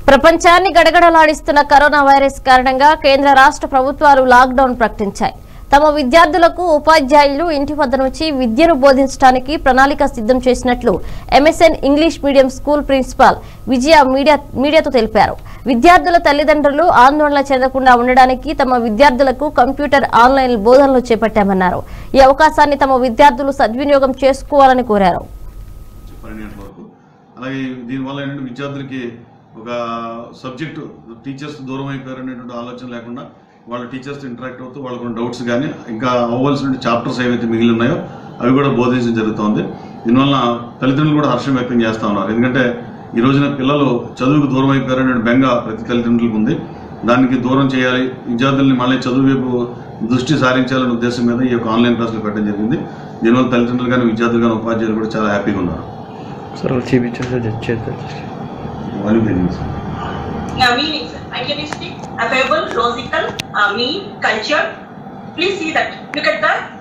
ప్రపంచాన్ని గడగడలాడిస్తున్న corona virus కారణంగా కేంద్ర రాష్ట్ర ప్రభుత్వాలు లాక్డౌన్ ప్రకటించాయి తమ విద్యార్థులకు ఉపాధ్యాయులు ఇంటి వద్ద నుంచి విద్యను బోధించడానికి ప్రణాళిక సిద్ధం చేసినట్లు MSN English medium school principal Vijaya media మీడియాతో తెలిపారు విద్యార్థుల తల్లిదండ్రులు ఆందోళన చెందకుండా ఉండడానికి తమ విద్యార్థులకు కంప్యూటర్ ఆన్లైన్ బోధనలు చేపట్టామన్నారు ఈ అవకాశాన్ని తమ విద్యార్థులు సద్వినియోగం చేసుకోవాలని కోరారు పన్నెండు గంటల వరకు అలాగే దీనివల్ల ఏంటంటే విద్యార్థులకి ఒక సబ్జెక్టు టీచర్స్ దూరం అయిపోయారు అనేటువంటి ఆలోచన లేకుండా వాళ్ళ టీచర్స్ ఇంటరాక్ట్ అవుతూ వాళ్ళకు ఉన్న డౌట్స్ కానీ ఇంకా అవ్వాల్సిన చాప్టర్స్ ఏవైతే మిగిలి ఉన్నాయో అవి కూడా బోధించడం జరుగుతోంది దీనివల్ల తల్లిదండ్రులు కూడా హర్షం వ్యక్తం చేస్తూ ఉన్నారు ఎందుకంటే ఈ రోజున పిల్లలు చదువుకు దూరం అయిపోయారనే బెంగ ప్రతి తల్లిదండ్రులకు ఉంది దానికి దూరం చేయాలి విద్యార్థుల్ని మళ్ళీ చదువు వైపు దృష్టి సారించాలనే ఉద్దేశం మీద ఈ యొక్క ఆన్లైన్ క్లాసులు పెట్టడం జరిగింది దీనివల్ల తల్లిదండ్రులు కానీ విద్యార్థులు కానీ ఉపాధ్యాయులు కూడా చాలా హ్యాపీగా ఉన్నారు సార్ వాళ్ళు చూపించారు చేద్దాం వాళ్ళు తెలియదు sir Now, meaning, sir. Idealistic, affable, logical, uh, mean, cultured. Please see that. Look at the